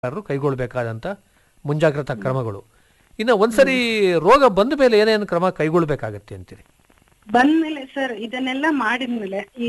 ರು ಕೈಗೊಳ್ಳಬೇಕಾದಂಥ ಮುಂಜಾಗ್ರತಾ ಕ್ರಮಗಳು ಇನ್ನು ಒಂದ್ಸರಿ ರೋಗ ಬಂದ ಮೇಲೆ ಏನೇನು ಕ್ರಮ ಕೈಗೊಳ್ಳಬೇಕಾಗತ್ತೆ ಅಂತೀರಿ ಬಂದ್ಮೇಲೆ ಸರ್ ಇದನ್ನೆಲ್ಲ ಮಾಡಿದ್ಮೇಲೆ ಈ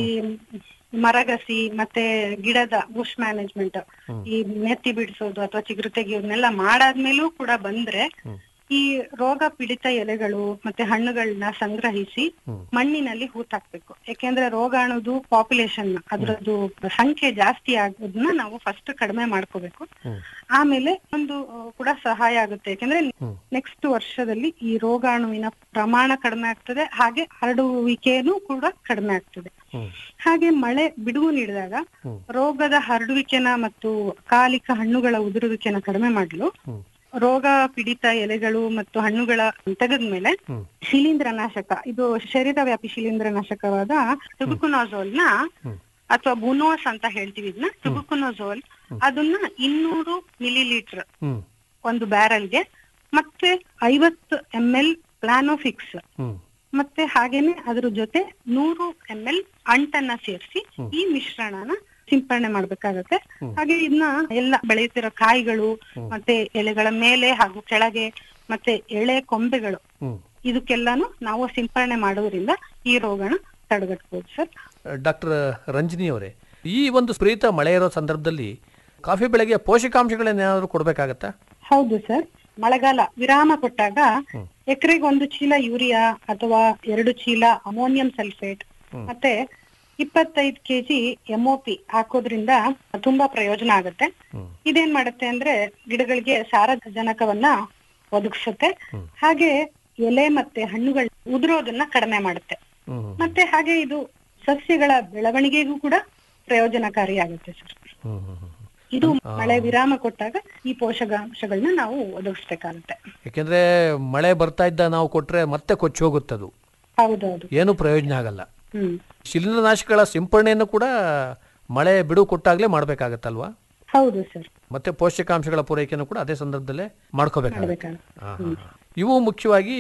ಮರಗಸಿ ಮತ್ತೆ ಗಿಡದ ಬುಷ್ ಮ್ಯಾನೇಜ್ಮೆಂಟ್ ಈ ನೆತ್ತಿ ಬಿಡಿಸೋದು ಅಥವಾ ಚಿಗುರು ತೆಗೆಯೋದನ್ನೆಲ್ಲ ಮಾಡಾದ್ಮೇಲೂ ಕೂಡ ಬಂದ್ರೆ ಈ ರೋಗ ಪೀಡಿತ ಎಲೆಗಳು ಮತ್ತೆ ಹಣ್ಣುಗಳನ್ನ ಸಂಗ್ರಹಿಸಿ ಮಣ್ಣಿನಲ್ಲಿ ಹೂತಾಕ್ಬೇಕು ಯಾಕೆಂದ್ರೆ ರೋಗಾಣುದು ಪಾಪ್ಯುಲೇಷನ್ ಅದರದ್ದು ಸಂಖ್ಯೆ ಜಾಸ್ತಿ ಆಗೋದನ್ನ ನಾವು ಫಸ್ಟ್ ಕಡಿಮೆ ಮಾಡ್ಕೋಬೇಕು ಆಮೇಲೆ ಒಂದು ಆ, ಕೂಡ ಸಹಾಯ ಆಗುತ್ತೆ ಯಾಕೆಂದ್ರೆ ನೆಕ್ಸ್ಟ್ ವರ್ಷದಲ್ಲಿ ಈ ರೋಗಾಣುವಿನ ಪ್ರಮಾಣ ಕಡಿಮೆ ಆಗ್ತದೆ ಹಾಗೆ ಹರಡುವಿಕೆನೂ ಕೂಡ ಕಡಿಮೆ ಆಗ್ತದೆ ಹಾಗೆ ಮಳೆ ಬಿಡುವು ನೀಡಿದಾಗ ರೋಗದ ಹರಡುವಿಕೆನ ಮತ್ತು ಕಾಲಿಕ ಹಣ್ಣುಗಳ ಉದುರುವಿಕೆನ ಕಡಿಮೆ ಮಾಡಲು ರೋಗ ಪೀಡಿತ ಎಲೆಗಳು ಮತ್ತು ಹಣ್ಣುಗಳ ತೆಗೆದ್ಮೇಲೆ ಶಿಲೀಂಧ್ರನಾಶಕ ಇದು ಶರೀರವ್ಯಾಪಿ ಶಿಲೀಂಧ್ರನಾಶಕವಾದ ಟುಬುಕುನಾಜೋಲ್ ನ ಅಥವಾ ಬುನೋಸ್ ಅಂತ ಹೇಳ್ತೀವಿ ಇದನ್ನ ಟುಬುಕುನೋಜೋಲ್ ಅದನ್ನ ಇನ್ನೂರು ಮಿಲಿ ಲೀಟರ್ ಹ್ಮ್ ಒಂದು ಬ್ಯಾರಲ್ಗೆ ಮತ್ತೆ ಐವತ್ತು ಎಂ ಎಲ್ ಪ್ಲಾನೋಫಿಕ್ಸ್ ಹ್ಮ್ ಮತ್ತೆ ಹಾಗೇನೆ ಅದ್ರ ಜೊತೆ ನೂರು ಎಂ ಎಲ್ ಅಂಟನ್ನ ಸೇರಿಸಿ ಈ ಮಿಶ್ರಣನ ಸಿಂಪರಣೆ ಮಾಡ್ಬೇಕಾಗತ್ತೆ ಹಾಗೆ ಇದನ್ನ ಎಲ್ಲ ಬೆಳೆಯುತ್ತಿರೋ ಕಾಯಿಗಳು ಮತ್ತೆ ಎಲೆಗಳ ಮೇಲೆ ಹಾಗೂ ಕೆಳಗೆ ಮತ್ತೆ ಎಳೆ ಕೊಂಬೆಗಳು ಹ್ಮ್ ಇದಕ್ಕೆಲ್ಲಾನು ನಾವು ಸಿಂಪರಣೆ ಮಾಡೋದ್ರಿಂದ ಈ ರೋಗನ ತಡೆಗಟ್ಬೋದು ಸರ್ ಡಾಕ್ಟರ್ ರಂಜನಿ ಅವರೇ ಈ ಒಂದು ವಿಪರೀತ ಮಳೆ ಇರೋ ಸಂದರ್ಭದಲ್ಲಿ ಕಾಫಿ ಬೆಳೆಗೆ ಪೋಷಕಾಂಶಗಳನ್ನೇನಾದರೂ ಕೊಡಬೇಕಾಗತ್ತಾ ಹೌದು ಸರ್ ಮಳೆಗಾಲ ವಿರಾಮ ಕೊಟ್ಟಾಗ ಎಕರೆಗೆ ಒಂದು ಚೀಲ ಯೂರಿಯಾ ಅಥವಾ ಎರಡು ಚೀಲ ಅಮೋನಿಯಂ ಸಲ್ಫೇಟ್ ಮತ್ತೆ ಇಪ್ಪತ್ತೈದು ಕೆಜಿ ಎಂಒಪಿ ಹಾಕೋದ್ರಿಂದ ತುಂಬಾ ಪ್ರಯೋಜನ ಆಗುತ್ತೆ ಇದೇನ್ ಮಾಡುತ್ತೆ ಅಂದ್ರೆ ಗಿಡಗಳಿಗೆ ಸಾರಜನಕವನ್ನ ಒದಗಿಸುತ್ತೆ ಹಾಗೆ ಎಲೆ ಮತ್ತೆ ಹಣ್ಣುಗಳು ಉದುರೋದನ್ನ ಕಡಿಮೆ ಮಾಡುತ್ತೆ ಹ್ಮ್ ಮತ್ತೆ ಹಾಗೆ ಇದು ಸಸ್ಯಗಳ ಬೆಳವಣಿಗೆಗೂ ಕೂಡ ಪ್ರಯೋಜನಕಾರಿಯಾಗುತ್ತೆ ಸರ್ ಹ್ಮ್ ಹ್ಮ್ ಹ್ಮ್ ಇದು ಮಳೆ ವಿರಾಮ ಕೊಟ್ಟಾಗ ಈ ಪೋಷಕಾಂಶಗಳನ್ನ ನಾವು ಒದಗಿಸ್ಬೇಕಾಗುತ್ತೆ ಯಾಕೆಂದ್ರೆ ಮಳೆ ಬರ್ತಾ ಇದ್ದ ನಾವು ಕೊಟ್ರೆ ಮತ್ತೆ ಕೊಚ್ಚಿ ಹೋಗುತ್ತದು ಹೌದೌದು ಏನು ಪ್ರಯೋಜನ ಆಗಲ್ಲ ಹ್ಮ್ ಶಿಲೀಂಧ್ರನಾಶಕಗಳ ಸಿಂಪರಣೆಯನ್ನು ಕೂಡ ಮಳೆ ಬಿಡು ಕೊಟ್ಟಾಗಲೇ ಮಾಡಬೇಕಾಗತ್ತಲ್ವಾ ಹೌದು ಸರ್ ಮತ್ತೆ ಪೋಷಕಾಂಶಗಳ ಪೂರೈಕೆಯನ್ನು ಕೂಡ ಅದೇ ಸಂದರ್ಭದಲ್ಲಿ ಮಾಡ್ಕೋಬೇಕಾಗುತ್ತೆ ಮಾಡ್ಬೇಕಾಗುತ್ತೆ. ಹಾ, ಹಾ, ಹಾ. ಇವು ಮುಖ್ಯವಾಗಿ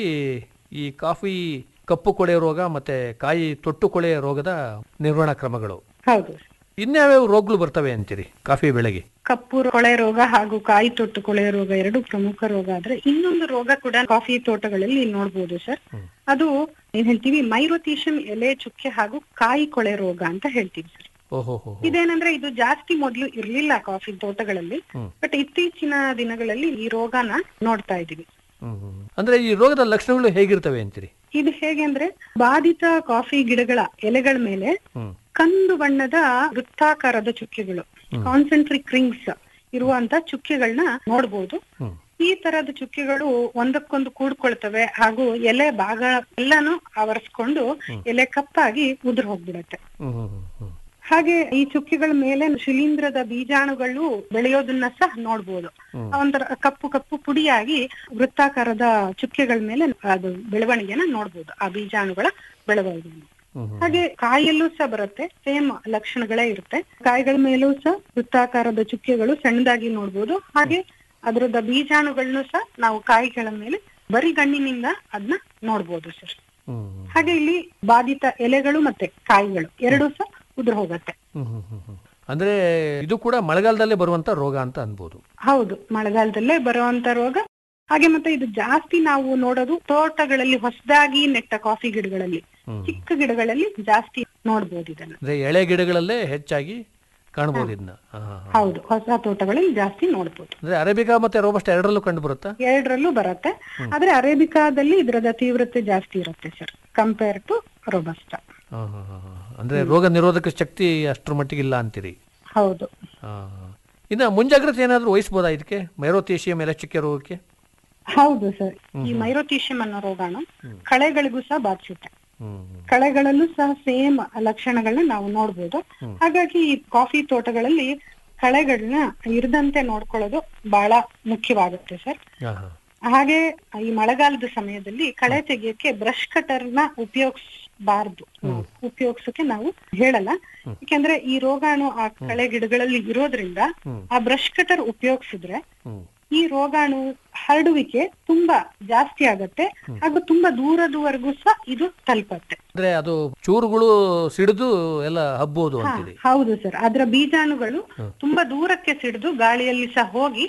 ಈ ಕಾಫಿ ಕಪ್ಪು ಕೊಳೆ ರೋಗ ಮತ್ತೆ ಕಾಯಿ ತೊಟ್ಟು ಕೊಳೆ ರೋಗದ ನಿರ್ವಹಣಾ ಕ್ರಮಗಳು ಹೌದು ಇನ್ಯಾವ್ಯಾವ ರೋಗಗಳು ಬರ್ತವೆ ಅಂತೀರಿ ಕಾಫಿ ಬೆಳೆಗೆ ಕಪ್ಪು ಕೊಳೆ ರೋಗ ಹಾಗೂ ಕಾಯಿ ತೊಟ್ಟು ಕೊಳೆ ರೋಗ ಎರಡು ಪ್ರಮುಖ ರೋಗ ಆದ್ರೆ ಇನ್ನೊಂದು ರೋಗ ಕೂಡ ಕಾಫಿ ತೋಟಗಳಲ್ಲಿ ನೋಡ್ಬೋದು ಸರ್ ಅದು ಏನ್ ಹೇಳ್ತೀವಿ ಮೈರೋತೀಶನ್ ಎಲೆ ಚುಕ್ಕೆ ಹಾಗೂ ಕಾಯಿ ಕೊಳೆ ರೋಗ ಅಂತ ಹೇಳ್ತೀವಿ ಸರ್ ಓಹೋ ಹೋ ಇದೇನಂದ್ರೆ ಇದು ಜಾಸ್ತಿ ಮೊದಲು ಇರ್ಲಿಲ್ಲ ಕಾಫಿ ತೋಟಗಳಲ್ಲಿ ಬಟ್ ಇತ್ತೀಚಿನ ದಿನಗಳಲ್ಲಿ ಈ ರೋಗನ ನೋಡ್ತಾ ಇದೀವಿ ಹ್ಮ್ ಹ್ಮ್. ಅಂದ್ರೆ ಈ ರೋಗದ ಲಕ್ಷಣಗಳು ಹೇಗಿರ್ತವೆ ಅಂತೀರಿ ಇದು ಹೇಗೆ ಅಂದ್ರೆ ಬಾಧಿತ ಕಾಫಿ ಗಿಡಗಳ ಎಲೆಗಳ ಮೇಲೆ ಹ್ಮ್ ಕಂದು ಬಣ್ಣದ ವೃತ್ತಾಕಾರದ ಚುಕ್ಕೆಗಳು ಕಾನ್ಸೆಂಟ್ರಿಕ್ ರಿಂಗ್ಸ್ ಇರುವಂತ ಚುಕ್ಕೆಗಳನ್ನ ನೋಡ್ಬೋದು ಹ್ಮ್ ಈ ತರದ ಚುಕ್ಕೆಗಳು ಒಂದಕ್ಕೊಂದು ಕೂಡ್ಕೊಳ್ತವೆ ಹಾಗೂ ಎಲೆ ಭಾಗ ಎಲ್ಲಾನು ಆವರಿಸ್ಕೊಂಡು ಎಲೆ ಕಪ್ಪಾಗಿ ಉದುರ್ ಹೋಗ್ಬಿಡತ್ತೆ ಹ್ಮ್ ಹ್ಮ್ ಹ್ಮ್ ಹ್ಮ್ ಹಾಗೆ ಈ ಚುಕ್ಕೆಗಳ ಮೇಲೆ ಶಿಲೀಂಧ್ರದ ಬೀಜಾಣುಗಳು ಬೆಳೆಯೋದನ್ನ ಸಹ ನೋಡ್ಬೋದು ಒಂಥರ ಕಪ್ಪು ಕಪ್ಪು ಪುಡಿಯಾಗಿ ವೃತ್ತಾಕಾರದ ಚುಕ್ಕೆಗಳ ಮೇಲೆ ಅದು ಬೆಳವಣಿಗೆನ ನೋಡ್ಬೋದು ಆ ಬೀಜಾಣುಗಳ ಬೆಳವಣಿಗೆ ಹ್ಮ್ ಹ್ಮ್. ಹಾಗೆ ಕಾಯಲ್ಲೂ ಸಹ ಬರುತ್ತೆ ಸೇಮ್ ಲಕ್ಷಣಗಳೇ ಇರುತ್ತೆ ಕಾಯಿಗಳ ಮೇಲೂ ಸಹ ವೃತ್ತಾಕಾರದ ಚುಕ್ಕೆಗಳು ಸಣ್ಣದಾಗಿ ನೋಡ್ಬೋದು ಹಾಗೆ ಅದರದ ಬೀಜಾಣುಗಳನ್ನು ಸಹ ನಾವು ಕಾಯಿಗಳ ಮೇಲೆ ಬರೀ ಗಣ್ಣಿನಿಂದ ಅದನ್ನ ನೋಡ್ಬೋದು ಸರ್ ಹ್ಮ್ ಹಾಗೆ ಇಲ್ಲಿ ಬಾಧಿತ ಎಲೆಗಳು ಮತ್ತೆ ಕಾಯಿಗಳು ಎರಡೂ ಸಹ ಉದುರು ಹೋಗತ್ತೆ ಹ್ಮ್ ಹ್ಮ್ ಹ್ಮ್ ಹ್ಮ್. ಅಂದ್ರೆ ಇದು ಕೂಡ ಮಳೆಗಾಲದಲ್ಲೇ ಬರುವಂತ ರೋಗ ಅಂತ ಅನ್ಬೋದು ಹೌದು ಮಳೆಗಾಲದಲ್ಲೇ ಬರುವಂತ ರೋಗ ಹಾಗೆ ಮತ್ತೆ ಇದು ಜಾಸ್ತಿ ನಾವು ನೋಡೋದು ತೋಟಗಳಲ್ಲಿ ಹೊಸದಾಗಿ ನೆಟ್ಟ ಕಾಫಿ ಗಿಡಗಳಲ್ಲಿ ಚಿಕ್ಕ ಗಿಡಗಳಲ್ಲಿ ಜಾಸ್ತಿ ನೋಡ್ಬೋದು ಇದನ್ನ ಅಂದ್ರೆ ಎಳೆ ಗಿಡಗಳಲ್ಲೇ ಹೆಚ್ಚಾಗಿ ಕಾಣ್ಬೋದು ಇದನ್ನ ಹಾ, ಹಾ, ಹಾ. ಹೌದು ಹೊಸ ತೋಟಗಳಲ್ಲಿ ಜಾಸ್ತಿ ನೋಡ್ಬೋದು ಅಂದ್ರೆ ಅರೇಬಿಕಾ ಮತ್ತೆ ರೋಬಸ್ಟ್ ಎರಡರಲ್ಲೂ ಕಂಡು ಬರುತ್ತಾ ಎರಡರಲ್ಲೂ ಬರುತ್ತೆ ಆದ್ರೆ ಅರೇಬಿಕಾದಲ್ಲಿ ಇದರದ ತೀವ್ರತೆ ಜಾಸ್ತಿ ಇರುತ್ತೆ ಸರ್ ಕಂಪೇರ್ ಟು ರೋಬಸ್ಟ ಹಾ, ಹಾ, ಹಾ, ಹಾ. ಅಂದ್ರೆ ರೋಗ ನಿರೋಧಕ ಶಕ್ತಿ ಅಷ್ಟರ ಮಟ್ಟಿಗೆ ಇಲ್ಲ ಅಂತೀರಿ ಹೌದು ಹಾ, ಹಾ. ಇನ್ನ ಮುಂಜಾಗ್ರತೆ ಏನಾದ್ರೂ ವಹಿಸ್ಬೋದಾ ಇದಕ್ಕೆ ಮೈರೋತೇಶಿಯಂ ಎಲೆಚುಕ್ಕೆ ರೋಗಕ್ಕೆ ಹೌದು ಸರ್ ಈ ಮೈರೋತೀಶಿಯಂ ಅನ್ನೋ ರೋಗಾಣು ಕಳೆಗಳಿಗೂ ಸಹ ಬಾಧಿಸುತ್ತೆ ಹ್ಮ್ ಹ್ಮ್. ಕಳೆಗಳಲ್ಲೂ ಸಹ ಸೇಮ್ ಲಕ್ಷಣಗಳನ್ನ ನಾವು ನೋಡ್ಬೋದು ಹಾಗಾಗಿ ಈ ಕಾಫಿ ತೋಟಗಳಲ್ಲಿ ಕಳೆಗಳನ್ನ ಇರದಂತೆ ನೋಡ್ಕೊಳ್ಳೋದು ಬಹಳ ಮುಖ್ಯವಾಗುತ್ತೆ ಸರ್ ಹಾ, ಹಾ. ಹಾಗೆ ಈ ಮಳೆಗಾಲದ ಸಮಯದಲ್ಲಿ ಕಳೆ ತೆಗಿಯಕ್ಕೆ ಬ್ರಷ್ ಕಟರ್ ನ ಉಪಯೋಗಿಸಬಾರ್ದು ಉಪಯೋಗಿಸಕ್ಕೆ ನಾವು ಹೇಳಲ್ಲ ಯಾಕೆಂದ್ರೆ ಈ ರೋಗಾಣು ಆ ಕಳೆ ಗಿಡಗಳಲ್ಲಿ ಇರೋದ್ರಿಂದ ಆ ಬ್ರಷ್ ಕಟರ್ ಉಪಯೋಗಿಸಿದ್ರೆ ಹ್ಮ್ ಈ ರೋಗಾಣು ಹರಡುವಿಕೆ ತುಂಬಾ ಜಾಸ್ತಿ ಆಗತ್ತೆ ಹಾಗೂ ತುಂಬಾ ದೂರದವರೆಗೂ ಸಹ ಇದು ತಲುಪತ್ತೆ ಅಂದ್ರೆ ಅದು ಚೂರುಗಳು ಸಿಡಿದು ಎಲ್ಲ ಹಬ್ಬೋದು ಹಾ, ಅಂತೀರಿ ಹೌದು ಸರ್ ಅದರ ಬೀಜಾಣುಗಳು ತುಂಬಾ ದೂರಕ್ಕೆ ಸಿಡಿದು ಗಾಳಿಯಲ್ಲಿ ಸಹ ಹೋಗಿ